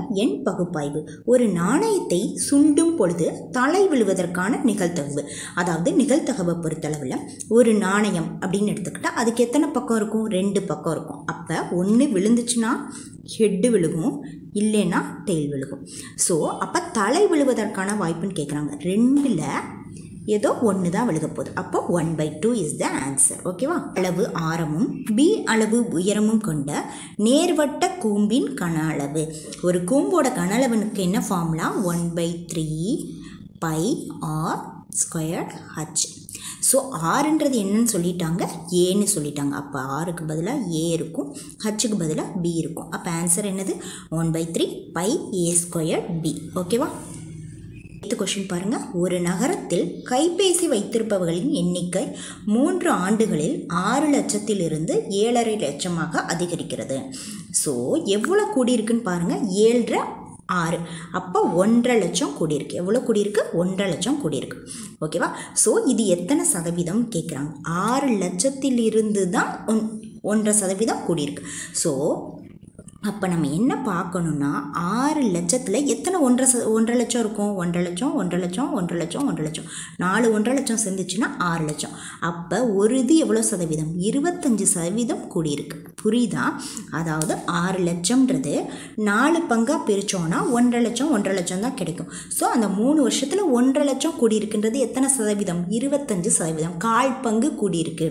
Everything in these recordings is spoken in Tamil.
எண் பகுப்பாய்வு ஒரு நாணயத்தை சுண்டும் பொழுது தலை விழுவதற்கான நிகழ்தகவு அதாவது நிகழ்தகவை பொறுத்தளவில் ஒரு நாணயம் அப்படின்னு எடுத்துக்கிட்டால் அதுக்கு எத்தனை பக்கம் இருக்கும் ரெண்டு பக்கம் இருக்கும் அப்போ ஒன்று விழுந்துச்சுன்னா ஹெட்டு விழுகும் இல்லைன்னா டெயில் விழுகும் ஸோ அப்போ தலை விழுவதற்கான வாய்ப்புன்னு கேட்குறாங்க ரெண்டில் ஏதோ ஒன்று தான் விழுக போகுது அப்போ one by two is the answer ஓகேவா அளவு ஆரமும் பி அளவு உயரமும் கொண்ட நேர்வட்ட கூம்பின் கன அளவு ஒரு கூம்போட கன அளவுனுக்கு என்ன formula one by three pi r square h so ஆறுன்றது என்னன்னு சொல்லிட்டாங்க ஏன்னு சொல்லிட்டாங்க அப்போ ஆறுக்கு பதிலாக ஏ இருக்கும் ஹச்சுக்கு பதிலாக பி இருக்கும் அப்போ ஆன்சர் என்னது one by three pi A square B ஓகேவா அடுத்த கொஷின் பாருங்க ஒரு நகரத்தில் கைபேசி வைத்திருப்பவர்களின் எண்ணிக்கை மூன்று ஆண்டுகளில் ஆறு லட்சத்திலிருந்து ஏழரை லட்சமாக அதிகரிக்கிறது ஸோ எவ்வளோ கூடியிருக்குன்னு பாருங்க ஏழரை ஆறு அப்போ ஒன்றரை லட்சம் கூடியிருக்கு எவ்வளோ கூடியிருக்கு ஒன்றரை லட்சம் கூடியிருக்கு ஓகேவா ஸோ இது எத்தனை சதவீதம் கேட்குறாங்க ஆறு லட்சத்திலிருந்து தான் ஒன் ஒன்றரை சதவீதம் கூடியிருக்கு ஸோ அப்போ நம்ம என்ன பார்க்கணுன்னா ஆறு லட்சத்தில் எத்தனை ஒன்றரை ச ஒன்றரை லட்சம் இருக்கும் ஒன்றரை லட்சம் ஒன்றரை லட்சம் ஒன்றரை லட்சம் ஒன்றரை லட்சம் நாலு ஒன்றரை லட்சம் சேர்ந்துச்சுன்னா ஆறு லட்சம் அப்போ ஒரு இது எவ்வளோ சதவீதம் இருபத்தஞ்சி சதவீதம் கூடியிருக்கு புரியுதா அதாவது ஆறு லட்சம்ன்றது நாலு பங்காக பிரித்தோன்னா ஒன்றரை லட்சம் ஒன்றரை லட்சம் தான் கிடைக்கும் ஸோ அந்த மூணு வருஷத்தில் ஒன்றரை லட்சம் கூடியிருக்குன்றது எத்தனை சதவீதம் இருபத்தஞ்சு சதவீதம் கால் பங்கு கூடியிருக்கு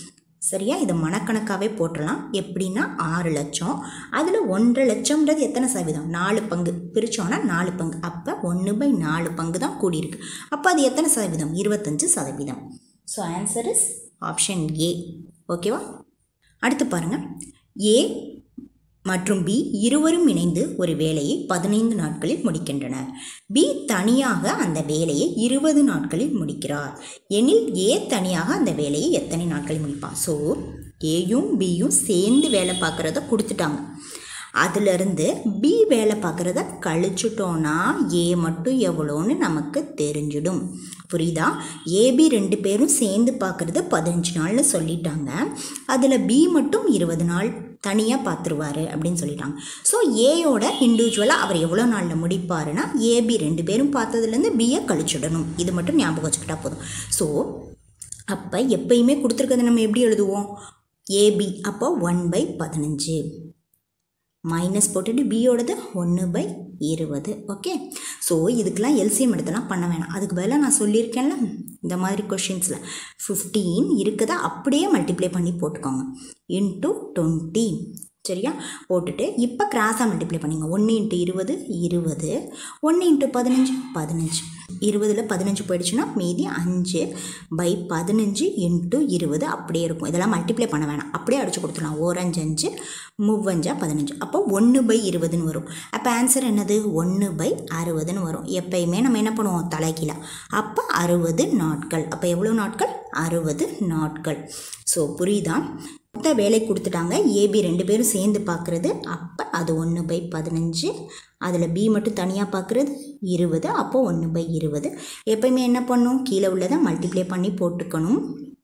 சரியா இதை மனக்கணக்காகவே போட்டுடலாம் எப்படின்னா ஆறு லட்சம் அதில் ஒன்றரை லட்சம்ன்றது எத்தனை சதவீதம் நாலு பங்கு பிரித்தோன்னா நாலு பங்கு அப்போ ஒன்று பை நாலு பங்கு தான் கூடியிருக்கு அப்போ அது எத்தனை சதவீதம் இருபத்தஞ்சு சதவீதம் so answer is option A ஓகேவா அடுத்து பாருங்கள் ஏ மற்றும் பி இருவரும் இணைந்து ஒரு வேலையை பதினைந்து நாட்களில் முடிக்கின்றனர் பி தனியாக அந்த வேலையை இருபது நாட்களில் முடிக்கிறார் எனில் ஏ தனியாக அந்த வேலையை எத்தனை நாட்களில் முடிப்பார் ஸோ ஏயும் பியும் சேர்ந்து வேலை பார்க்குறத கொடுத்துட்டாங்க அதிலிருந்து பி வேலை பார்க்குறத கழிச்சிட்டோன்னா ஏ மட்டும் எவ்வளோன்னு நமக்கு தெரிஞ்சிடும் புரியுதா ஏபி ரெண்டு பேரும் சேர்ந்து பார்க்குறது பதினஞ்சு நாள்னு சொல்லிட்டாங்க அதில் பி மட்டும் இருபது நாள் தனியாக பார்த்துருவாரு அப்படின்னு சொல்லிட்டாங்க ஸோ ஏயோட இண்டிவிஜுவலாக அவர் எவ்வளோ நாளில் முடிப்பாருன்னா ஏபி ரெண்டு பேரும் பார்த்ததுலேருந்து பியை கழிச்சிடணும் இது மட்டும் ஞாபகம் வச்சுக்கிட்டா போதும் ஸோ அப்போ எப்பயுமே கொடுத்துருக்கறது நம்ம எப்படி எழுதுவோம் ஏபி அப்போ ஒன் பை பதினஞ்சு மைனஸ் போட்டுட்டு பியோடது ஒன்று பை இருபது ஓகே ஸோ இதுக்கெலாம் எல்சிஎம் எடுத்தெல்லாம் பண்ண வேணாம் அதுக்கு பதிலாக நான் சொல்லியிருக்கேன்ல இந்த மாதிரி கொஷின்ஸில் ஃபிஃப்டீன் இருக்குதா அப்படியே மல்டிப்ளை பண்ணி போட்டுக்கோங்க இன்ட்டு டுவெண்ட்டி சரியா போட்டுட்டு இப்போ கிராஸாக மல்டிப்ளை பண்ணிங்க ஒன்று இன்ட்டு இருபது இருபது ஒன்று இன்ட்டு பதினஞ்சு பதினஞ்சு இருபதில் பதினஞ்சு போயிடுச்சுன்னா மீதி அஞ்சு பை பதினஞ்சு இன்ட்டு இருபது அப்படியே இருக்கும் இதெல்லாம் மல்டிப்ளை பண்ண வேணாம் அப்படியே அடிச்சு கொடுத்துடலாம் ஓரஞ்சு அஞ்சு மூவஞ்சா பதினஞ்சு அப்போ ஒன்று பை இருபதுன்னு வரும் அப்போ ஆன்சர் என்னது ஒன்று பை அறுபதுன்னு வரும் எப்பயுமே நம்ம என்ன பண்ணுவோம் தலைகீழா அப்போ அறுபது நாட்கள் அப்போ எவ்வளோ நாட்கள் அறுபது நாட்கள் ஸோ புரியுதா மொத்த வேலை கொடுத்துட்டாங்க ஏபி ரெண்டு பேரும் சேர்ந்து பார்க்குறது அப்போ அது ஒன்று பை பதினஞ்சு அதில் பி மட்டும் தனியாக பார்க்குறது இருபது அப்போ ஒன்று பை இருபது எப்பயுமே என்ன பண்ணும் கீழே உள்ளதை மல்டிப்ளை பண்ணி போட்டுக்கணும்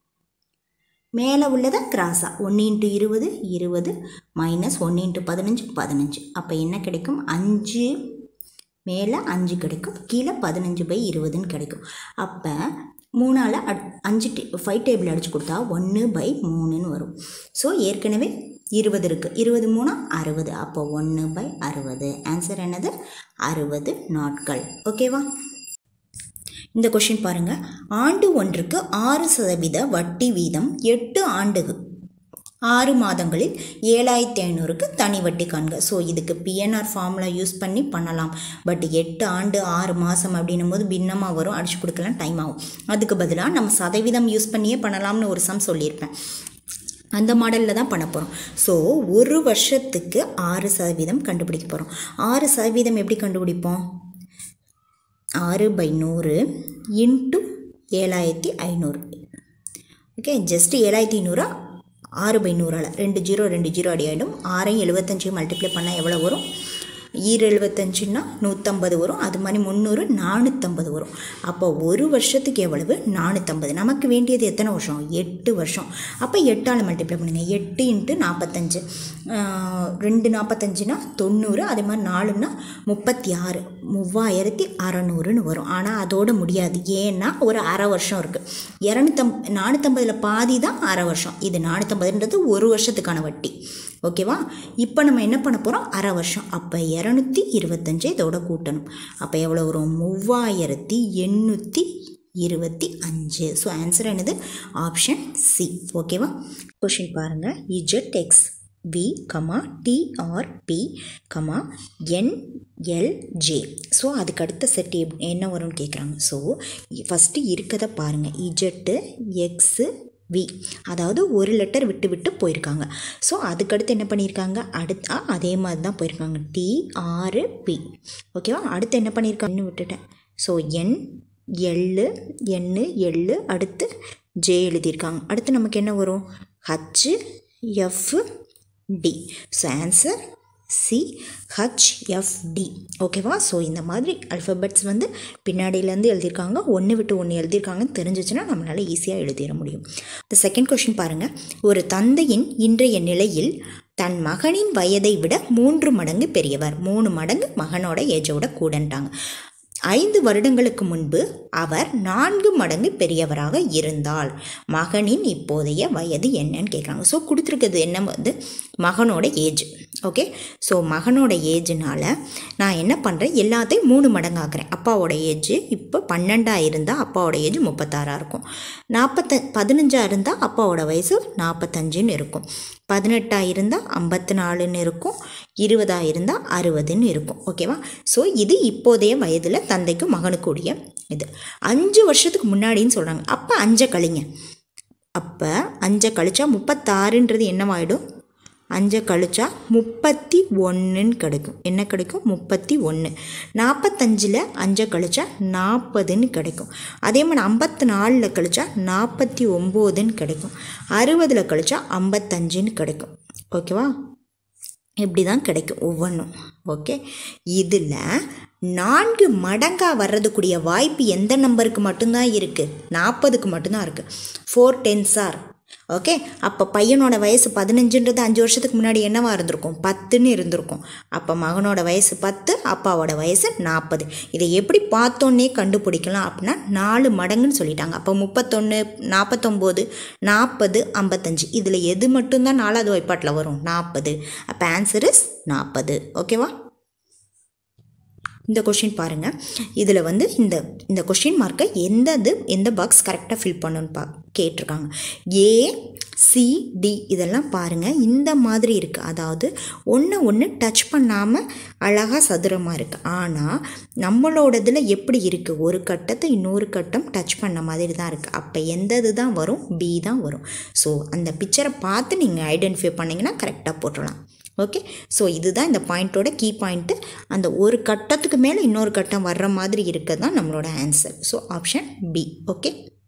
மேலே உள்ளதை கிராஸாக ஒன்று இன்ட்டு இருபது இருபது மைனஸ் ஒன்று இன்ட்டு பதினஞ்சு பதினஞ்சு அப்போ என்ன கிடைக்கும் அஞ்சு மேலே அஞ்சு கிடைக்கும் கீழே பதினஞ்சு பை இருபதுன்னு கிடைக்கும் அப்போ மூணால் அட் அஞ்சு டே ஃபைவ் டேபிள் அடித்து கொடுத்தா ஒன்று பை மூணுன்னு வரும் ஸோ ஏற்கனவே இருபது இருக்குது இருபது மூணு அறுபது அப்போ ஒன்று பை அறுபது ஆன்சர் என்னது அறுபது நாட்கள் ஓகேவா இந்த கொஷின் பாருங்கள் ஆண்டு ஒன்றுக்கு ஆறு சதவீத வட்டி வீதம் எட்டு ஆண்டுகள் ஆறு மாதங்களில் ஏழாயிரத்தி ஐநூறுக்கு தனி வட்டி காண்க ஸோ இதுக்கு பிஎன்ஆர் ஃபார்முலா யூஸ் பண்ணி பண்ணலாம் பட் எட்டு ஆண்டு ஆறு மாதம் அப்படின்னும் போது பின்னமாக வரும் அடிச்சு கொடுக்கலாம் டைம் ஆகும் அதுக்கு பதிலாக நம்ம சதவீதம் யூஸ் பண்ணியே பண்ணலாம்னு ஒரு சம் சொல்லியிருப்பேன் அந்த மாடலில் தான் பண்ண போகிறோம் ஸோ ஒரு வருஷத்துக்கு ஆறு சதவீதம் கண்டுபிடிக்க போகிறோம் ஆறு சதவீதம் எப்படி கண்டுபிடிப்போம் ஆறு பை நூறு இன்ட்டு ஏழாயிரத்தி ஐநூறு ஓகே ஜஸ்ட் ஏழாயிரத்தி ஐநூறு ஆறு பை நூறால் ரெண்டு ஜீரோ ரெண்டு ஜீரோ அடி ஆகிடும் ஆறையும் எழுபத்தஞ்சையும் மல்டிப்ளை பண்ணால் எவ்வளோ வரும் ஈர எழுபத்தஞ்சுன்னா நூற்றம்பது வரும் அது மாதிரி முந்நூறு நானூற்றம்பது வரும் அப்போ ஒரு வருஷத்துக்கு எவ்வளவு நானூற்றம்பது நமக்கு வேண்டியது எத்தனை வருஷம் எட்டு வருஷம் அப்போ எட்டால் மல்டிப்ளை பண்ணுங்கள் எட்டு இன்ட்டு நாற்பத்தஞ்சு ரெண்டு நாற்பத்தஞ்சுனா தொண்ணூறு அதே மாதிரி நாலுன்னா முப்பத்தி ஆறு மூவாயிரத்தி அறநூறுன்னு வரும் ஆனால் அதோட முடியாது ஏன்னா ஒரு அரை வருஷம் இருக்குது இரநூத்தம் நானூற்றம்பதில் பாதி தான் அரை வருஷம் இது நானூற்றம்பதுன்றது ஒரு வருஷத்துக்கான வட்டி ஓகேவா இப்போ நம்ம என்ன பண்ண போகிறோம் அரை வருஷம் அப்போ இரநூத்தி இருபத்தஞ்சு இதோட கூட்டணும் அப்போ எவ்வளோ வரும் மூவாயிரத்தி எண்ணூற்றி இருபத்தி அஞ்சு ஸோ ஆன்சர் என்னது ஆப்ஷன் சி ஓகேவா கொஷின் பாருங்கள் Z X V comma TRP comma NLJ so அதுக்கு அடுத்த செட் எப் என்ன வரும்னு கேட்குறாங்க ஸோ ஃபஸ்ட்டு இருக்கதை பாருங்கள் இஜெட்டு எக்ஸு வி அதாவது ஒரு லெட்டர் விட்டு விட்டு போயிருக்காங்க ஸோ அதுக்கடுத்து என்ன பண்ணியிருக்காங்க அடுத்தா அதே மாதிரி தான் போயிருக்காங்க டி ஆறு பி ஓகேவா அடுத்து என்ன பண்ணியிருக்காங்கன்னு விட்டுட்டேன் ஸோ என் எள்ளு எண்ணு எள்ளு அடுத்து ஜே எழுதியிருக்காங்க அடுத்து நமக்கு என்ன வரும் H F T so answer C HFT ஓகேவா ஸோ இந்த மாதிரி அல்ஃபபெட்ஸ் வந்து பின்னாடியிலேருந்து எழுதியிருக்காங்க ஒன்று விட்டு ஒன்று எழுதியிருக்காங்கன்னு தெரிஞ்சிச்சுன்னா நம்மளால் ஈஸியாக எழுதிட முடியும் இந்த செகண்ட் கொஷின் பாருங்கள் ஒரு தந்தையின் இன்றைய நிலையில் தன் மகனின் வயதை விட மூன்று மடங்கு பெரியவர் மூணு மடங்கு மகனோட ஏஜோட கூடன்ட்டாங்க ஐந்து வருடங்களுக்கு முன்பு அவர் நான்கு மடங்கு பெரியவராக இருந்தால் மகனின் இப்போதைய வயது என்னன்னு கேட்குறாங்க ஸோ கொடுத்துருக்கிறது என்ன வந்து மகனோட ஏஜ் ஓகே ஸோ மகனோட ஏஜ்னால் நான் என்ன பண்ணுறேன் எல்லாத்தையும் மூணு மடங்காக்குறேன் அப்பாவோட ஏஜ் இப்போ பன்னெண்டாக இருந்தால் அப்பாவோட ஏஜ் முப்பத்தாறாக இருக்கும் நாற்பத்த பதினஞ்சாக இருந்தால் அப்பாவோட வயசு நாற்பத்தஞ்சுன்னு இருக்கும் பதினெட்டாக இருந்தால் ஐம்பத்தி நாலுன்னு இருக்கும் இருபதாக இருந்தால் அறுபதுன்னு இருக்கும் ஓகேவா ஸோ இது இப்போதைய வயதில் தந்தைக்கும் மகனுக்குரிய இது அஞ்சு வருஷத்துக்கு முன்னாடின்னு சொல்கிறாங்க அப்போ அஞ்சை கழிங்க அப்போ அஞ்சை கழிச்சா முப்பத்தாறுன்றது என்னவாயிடும் அஞ்சை கழிச்சா முப்பத்தி ஒன்றுன்னு கிடைக்கும் என்ன கிடைக்கும் முப்பத்தி ஒன்று நாற்பத்தஞ்சில் அஞ்சை கழிச்சா நாற்பதுன்னு கிடைக்கும் அதே மாதிரி ஐம்பத்தி நாலில் கழிச்சா நாற்பத்தி ஒம்போதுன்னு கிடைக்கும் அறுபதில் கழிச்சா ஐம்பத்தஞ்சுன்னு கிடைக்கும் ஓகேவா இப்படி தான் கிடைக்கும் ஒவ்வொன்றும் ஓகே இதில் நான்கு மடங்காக வர்றதுக்குரிய வாய்ப்பு எந்த நம்பருக்கு மட்டும்தான் இருக்குது நாற்பதுக்கு மட்டும்தான் இருக்குது ஃபோர் டென்ஸ் ஆர் ஓகே அப்போ பையனோட வயசு பதினஞ்சுன்றது அஞ்சு வருஷத்துக்கு முன்னாடி என்னவா இருந்திருக்கும் பத்துன்னு இருந்திருக்கும் அப்போ மகனோட வயசு பத்து அப்பாவோட வயசு நாற்பது இதை எப்படி பார்த்தோன்னே கண்டுபிடிக்கலாம் அப்படின்னா நாலு மடங்குன்னு சொல்லிட்டாங்க அப்போ முப்பத்தொன்று நாற்பத்தொம்போது நாற்பது ஐம்பத்தஞ்சு இதில் எது மட்டும்தான் நாலாவது வாய்ப்பாட்டில் வரும் நாற்பது அப்போ ஆன்சர் இஸ் நாற்பது ஓகேவா இந்த கொஷின் பாருங்கள் இதில் வந்து இந்த இந்த கொஷின் மார்க்கை எந்த இது எந்த பாக்ஸ் கரெக்டாக ஃபில் பண்ணணும்னு பா கேட்டிருக்காங்க ஏ சி டி இதெல்லாம் பாருங்கள் இந்த மாதிரி இருக்குது அதாவது ஒன்று ஒன்று டச் பண்ணாமல் அழகாக சதுரமாக இருக்குது ஆனால் நம்மளோட இதில் எப்படி இருக்குது ஒரு கட்டத்தை இன்னொரு கட்டம் டச் பண்ண மாதிரி தான் இருக்குது அப்போ எந்த இது தான் வரும் பி தான் வரும் ஸோ அந்த பிக்சரை பார்த்து நீங்கள் ஐடென்டிஃபை பண்ணிங்கன்னா கரெக்டாக போட்டுடலாம் ஓகே ஸோ இதுதான் இந்த பாயிண்ட்டோட கீ பாயிண்ட்டு அந்த ஒரு கட்டத்துக்கு மேலே இன்னொரு கட்டம் வர்ற மாதிரி இருக்கிறது தான் நம்மளோட answer so option B okay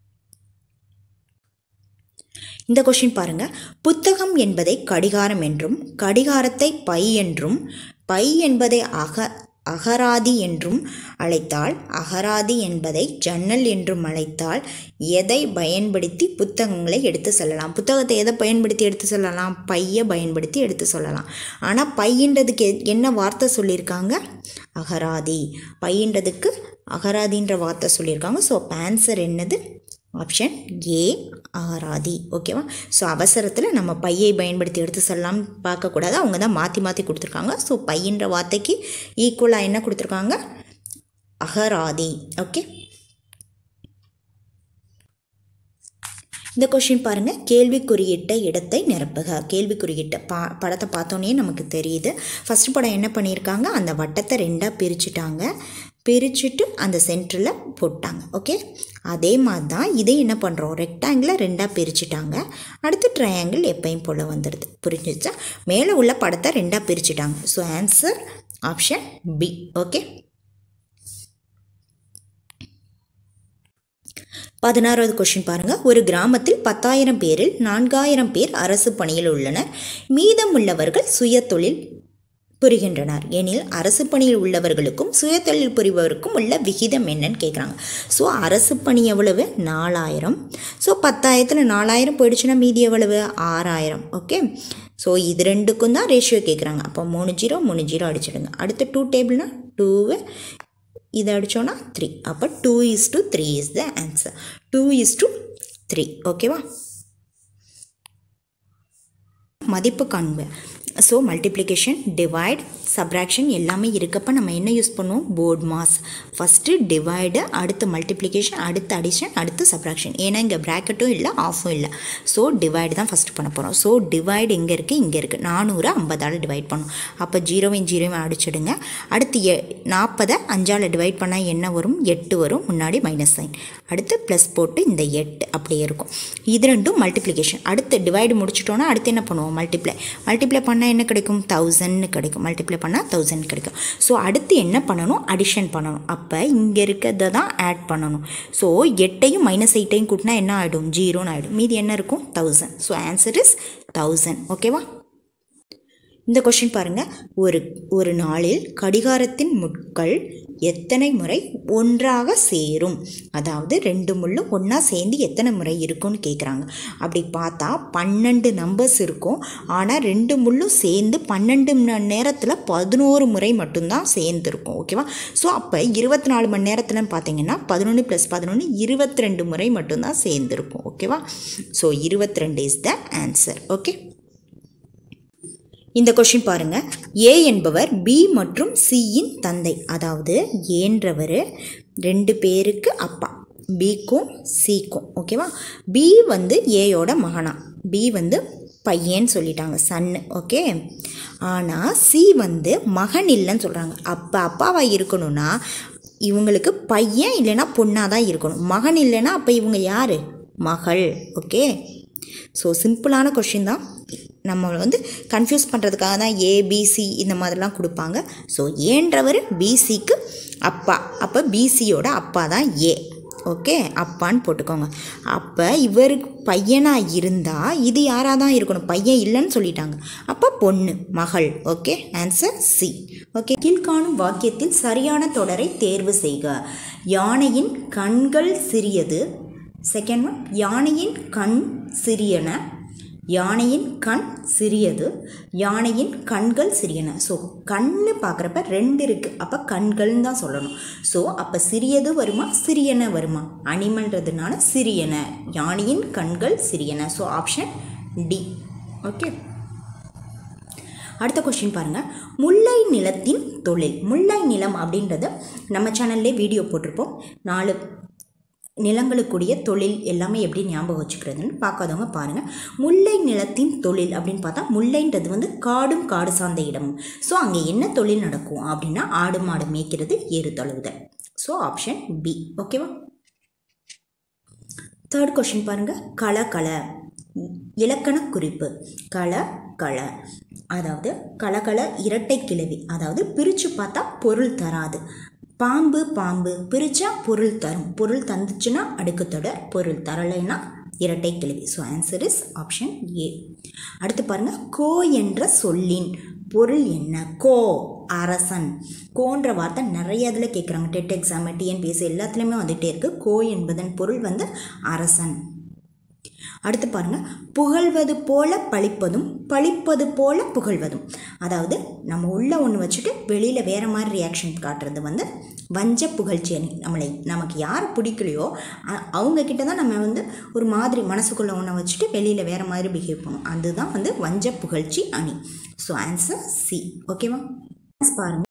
இந்த கொஷின் பாருங்கள் புத்தகம் என்பதை கடிகாரம் என்றும் கடிகாரத்தை பை என்றும் பை என்பதை அக அகராதி என்றும் அழைத்தால் அகராதி என்பதை ஜன்னல் என்றும் அழைத்தால் எதை பயன்படுத்தி புத்தகங்களை எடுத்து செல்லலாம் புத்தகத்தை எதை பயன்படுத்தி எடுத்து செல்லலாம் பையை பயன்படுத்தி எடுத்து சொல்லலாம் ஆனால் பையின்றதுக்கு எ- என்ன வார்த்தை சொல்லியிருக்காங்க அகராதி பையின்றதுக்கு அகராதின்ற வார்த்தை சொல்லியிருக்காங்க ஸோ ஆன்சர் என்னது ஆப்ஷன் ஏ அகராதி ஓகேவா ஸோ அவசரத்தில் நம்ம பையை பயன்படுத்தி எடுத்து செல்லலாம் பார்க்கக்கூடாது அவங்க தான் மாற்றி மாற்றி கொடுத்துருக்காங்க ஸோ பையின்ற வார்த்தைக்கு ஈக்குவலாக என்ன கொடுத்துருக்காங்க அகராதி ஓகே இந்த கொஷின் பாருங்கள் கேள்வி குறியிட்ட இடத்தை நிரப்புக கேள்வி குறியிட்ட பா படத்தை பார்த்தோன்னே நமக்கு தெரியுது ஃபஸ்ட் படம் என்ன பண்ணியிருக்காங்க அந்த வட்டத்தை ரெண்டாக பிரிச்சுட்டாங்க பிரிச்சுட்டு அந்த சென்டரில் போட்டாங்க ஓகே அதே மாதிரி தான் இதை என்ன பண்ணுறோம் ரெக்டாங்கிளை ரெண்டாக பிரிச்சுட்டாங்க அடுத்து ட்ரையாங்கிள் எப்பயும் போல் வந்துடுது புரிஞ்சிச்சா மேலே உள்ள படத்தை ரெண்டாக பிரிச்சுட்டாங்க so answer option B okay பதினாறாவது கொஷின் பாருங்கள் ஒரு கிராமத்தில் பத்தாயிரம் பேரில் நான்காயிரம் பேர் அரசு பணியில் உள்ளனர் மீதமுள்ளவர்கள் சுய தொழில் புரிகின்றனர் எனில் அரசு பணியில் உள்ளவர்களுக்கும் சுயதொழில் புரிபவருக்கும் உள்ள விகிதம் என்னன்னு கேட்குறாங்க ஸோ அரசு பணி எவ்வளவு நாலாயிரம் ஸோ பத்தாயிரத்தில் நாலாயிரம் போயிடுச்சுன்னா மீதி எவ்வளவு ஆறாயிரம் ஓகே ஸோ இது ரெண்டுக்கும் தான் ரேஷியோ கேட்குறாங்க அப்போ மூணு ஜீரோ மூணு ஜீரோ அடிச்சிடுங்க அடுத்து டூ டேபிள்னா டூவு இதை அடித்தோன்னா த்ரீ அப்போ two is to three is the answer two is to three ஓகேவா மதிப்பு காண்பு ஸோ மல்டிப்ளிகேஷன் டிவைட் சப்ராக்ஷன் எல்லாமே இருக்கப்போ நம்ம என்ன யூஸ் பண்ணுவோம் போர்ட் மாஸ் ஃபஸ்ட்டு டிவைடு அடுத்து மல்டிப்ளிகேஷன் அடுத்து அடிஷன் அடுத்து சப்ராக்ஷன் ஏன்னா இங்கே ப்ராக்கெட்டும் இல்லை ஆஃபும் இல்லை ஸோ டிவைடு தான் ஃபஸ்ட்டு பண்ண போகிறோம் ஸோ டிவைடு எங்கே இருக்குது இங்கே இருக்குது நானூறு ஐம்பதால் டிவைட் பண்ணும் அப்போ ஜீரோவையும் ஜீரோவையும் அடிச்சிடுங்க அடுத்து எ நாற்பதை அஞ்சால் டிவைட் பண்ணால் என்ன வரும் எட்டு வரும் முன்னாடி மைனஸ் சைன் அடுத்து ப்ளஸ் போட்டு இந்த எட்டு அப்படியே இருக்கும் இது ரெண்டும் மல்டிப்ளிகேஷன் அடுத்து டிவைடு முடிச்சிட்டோன்னா அடுத்து என்ன பண்ணுவோம் மல்டிப்ளை மல்டிப்ளை பண்ணால் என்ன கிடைக்கும் தௌசண்ட்னு கிடைக்கும் மல்டிப்ளை பண்ணால் தௌசண்ட் கிடைக்கும் ஸோ அடுத்து என்ன பண்ணணும் அடிஷன் பண்ணணும் அப்போ இங்கே இருக்கிறத தான் ஆட் பண்ணணும் ஸோ எட்டையும் மைனஸ் எயிட்டையும் கூட்டினா என்ன ஆகிடும் ஜீரோன்னு ஆகிடும் மீதி என்ன இருக்கும் thousand so answer is thousand ஓகேவா இந்த கொஷின் பாருங்கள் ஒரு ஒரு நாளில் கடிகாரத்தின் முட்கள் எத்தனை முறை ஒன்றாக சேரும் அதாவது ரெண்டு முள்ளும் ஒன்றா சேர்ந்து எத்தனை முறை இருக்கும்னு கேட்குறாங்க அப்படி பார்த்தா பன்னெண்டு நம்பர்ஸ் இருக்கும் ஆனால் ரெண்டு முள்ளும் சேர்ந்து பன்னெண்டு மணி நேரத்தில் பதினோரு முறை மட்டும்தான் சேர்ந்துருக்கும் ஓகேவா ஸோ அப்போ இருபத்தி நாலு மணி நேரத்தில் பார்த்தீங்கன்னா பதினொன்று ப்ளஸ் பதினொன்று இருபத்தி ரெண்டு முறை மட்டும்தான் சேர்ந்துருக்கும் ஓகேவா ஸோ இருபத்தி ரெண்டு இஸ் த ஆன்சர் ஓகே இந்த கொஷின் பாருங்க ஏ என்பவர் பி மற்றும் சியின் தந்தை அதாவது ஏன்றவர் ரெண்டு பேருக்கு அப்பா பிக்கும் சிக்கும் ஓகேவா பி வந்து ஏயோட மகனா பி வந்து பையன் சொல்லிட்டாங்க சன்னு ஓகே ஆனால் சி வந்து மகன் இல்லைன்னு சொல்கிறாங்க அப்போ அப்பாவாக இருக்கணும்னா இவங்களுக்கு பையன் இல்லைன்னா பொண்ணாக தான் இருக்கணும் மகன் இல்லைன்னா அப்போ இவங்க யார் மகள் ஓகே ஸோ சிம்பிளான கொஷின் தான் நம்ம வந்து கன்ஃபியூஸ் பண்ணுறதுக்காக தான் ஏபிசி இந்த மாதிரிலாம் கொடுப்பாங்க ஸோ ஏன்றவர் பிசிக்கு அப்பா அப்போ பிசியோட அப்பா தான் ஏ ஓகே அப்பான்னு போட்டுக்கோங்க அப்போ இவருக்கு பையனாக இருந்தால் இது யாராக தான் இருக்கணும் பையன் இல்லைன்னு சொல்லிட்டாங்க அப்போ பொண்ணு மகள் ஓகே ஆன்சர் சி ஓகே கீழ்காணும் வாக்கியத்தில் சரியான தொடரை தேர்வு செய்க யானையின் கண்கள் சிறியது செகண்ட் ஒன் யானையின் கண் சிறியன யானையின் கண் சிறியது யானையின் கண்கள் சிறியன ஸோ கண்ணு பார்க்குறப்ப ரெண்டு இருக்குது அப்போ கண்கள்னு தான் சொல்லணும் ஸோ அப்போ சிறியது வருமா சிறியன வருமா அனிமல்ன்றதுனால சிறியன யானையின் கண்கள் சிறியன ஸோ ஆப்ஷன் டி ஓகே அடுத்த கொஸ்டின் பாருங்கள் முல்லை நிலத்தின் தொழில் முல்லை நிலம் அப்படின்றது நம்ம சேனல்லே வீடியோ போட்டிருப்போம் நாலு நிலங்களுக்குரிய தொழில் எல்லாமே எப்படி ஞாபகம் வச்சுக்கிறதுன்னு பார்க்காதவங்க பாருங்கள் முல்லை நிலத்தின் தொழில் அப்படின்னு பார்த்தா முல்லைன்றது வந்து காடும் காடு சார்ந்த இடமும் ஸோ அங்கே என்ன தொழில் நடக்கும் அப்படின்னா ஆடு மாடு மேய்க்கிறது ஏறு தழுவுதல் ஸோ ஆப்ஷன் பி ஓகேவா தேர்ட் கொஷின் பாருங்கள் கள கள இலக்கண குறிப்பு கள கள அதாவது கலகல இரட்டை கிளவி அதாவது பிரித்து பார்த்தா பொருள் தராது பாம்பு பாம்பு பிரித்தா பொருள் தரும் பொருள் தந்துச்சுன்னா அடுக்கு தொடர் பொருள் தரலைன்னா இரட்டை கிளவி so answer is option A அடுத்து பாருங்கள் கோ என்ற சொல்லின் பொருள் என்ன கோ அரசன் கோன்ற வார்த்தை நிறைய இதில் கேட்குறாங்க டெட் எக்ஸாம் டிஎன்பிஎஸ்சி எல்லாத்துலேயுமே வந்துகிட்டே இருக்குது கோ என்பதன் பொருள் வந்து அரசன் அடுத்து பாருங்க புகழ்வது போல பழிப்பதும் பழிப்பது போல புகழ்வதும் அதாவது நம்ம உள்ள ஒன்று வச்சுட்டு வெளியில் வேற மாதிரி ரியாக்ஷன் காட்டுறது வந்து வஞ்ச புகழ்ச்சி அணி நம்மளை நமக்கு யார் பிடிக்கலையோ அ- அவங்க கிட்ட தான் நம்ம வந்து ஒரு மாதிரி மனசுக்குள்ளே ஒன்றை வச்சுட்டு வெளியில் வேற மாதிரி பிஹேவ் பண்ணும் அதுதான் வந்து வஞ்ச புகழ்ச்சி அணி ஸோ ஆன்சர் சி ஓகேவா பாருங்க